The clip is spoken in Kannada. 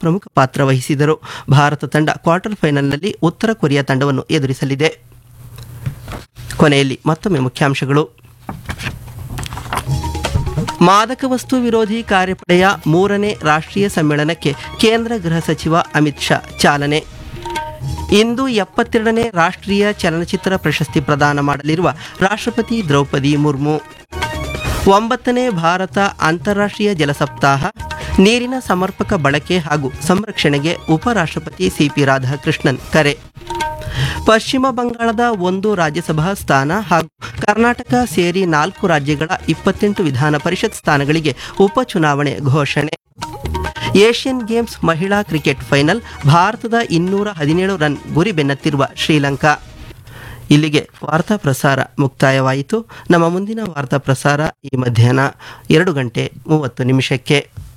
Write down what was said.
ಪ್ರಮುಖ ಪಾತ್ರ ವಹಿಸಿದರು ಭಾರತ ತಂಡ ಕ್ವಾರ್ಟರ್ ಫೈನಲ್ನಲ್ಲಿ ಉತ್ತರ ಕೊರಿಯಾ ತಂಡವನ್ನು ಎದುರಿಸಲಿದೆ ಕೊನೆಯಲ್ಲಿ ಮತ್ತೊಮ್ಮೆ ಮುಖ್ಯಾಂಶಗಳು ಮಾದಕ ವಸ್ತು ವಿರೋಧಿ ಕಾರ್ಯಪಡೆಯ ಮೂರನೇ ರಾಷ್ಟ್ರೀಯ ಸಮ್ಮೇಳನಕ್ಕೆ ಕೇಂದ್ರ ಗೃಹ ಸಚಿವ ಅಮಿತ್ ಶಾ ಚಾಲನೆ ಇಂದು ಎಪ್ಪತ್ತೆರಡನೇ ರಾಷ್ಟ್ರೀಯ ಚಲನಚಿತ್ರ ಪ್ರಶಸ್ತಿ ಪ್ರದಾನ ಮಾಡಲಿರುವ ರಾಷ್ಟ್ರಪತಿ ದ್ರೌಪದಿ ಮುರ್ಮು ಒಂಬತ್ತನೇ ಭಾರತ ಅಂತಾರಾಷ್ಟ್ರೀಯ ಜಲ ಸಪ್ತಾಹ ನೀರಿನ ಸಮರ್ಪಕ ಬಳಕೆ ಹಾಗೂ ಸಂರಕ್ಷಣೆಗೆ ಉಪರಾಷ್ಟ್ರಪತಿ ಸಿಪಿ ರಾಧಾಕೃಷ್ಣನ್ ಕರೆ ಪಶ್ಚಿಮ ಬಂಗಾಳದ ಒಂದು ರಾಜ್ಯಸಭಾ ಸ್ಥಾನ ಹಾಗೂ ಕರ್ನಾಟಕ ಸೇರಿ ನಾಲ್ಕು ರಾಜ್ಯಗಳ ಇಪ್ಪತ್ತೆಂಟು ವಿಧಾನ ಪರಿಷತ್ ಸ್ಥಾನಗಳಿಗೆ ಉಪಚುನಾವಣೆ ಘೋಷಣೆ ಏಷ್ಯನ್ ಗೇಮ್ಸ್ ಮಹಿಳಾ ಕ್ರಿಕೆಟ್ ಫೈನಲ್ ಭಾರತದ ಇನ್ನೂರ ಹದಿನೇಳು ರನ್ ಗುರಿ ಬೆನ್ನತ್ತಿರುವ ಶ್ರೀಲಂಕಾ ಇಲ್ಲಿಗೆ ವಾರ್ತಾ ಪ್ರಸಾರ ಮುಕ್ತಾಯವಾಯಿತು ನಮ್ಮ ಮುಂದಿನ ವಾರ್ತಾ ಪ್ರಸಾರ ಈ ಮಧ್ಯಾಹ್ನ ಎರಡು ಗಂಟೆ ಮೂವತ್ತು ನಿಮಿಷಕ್ಕೆ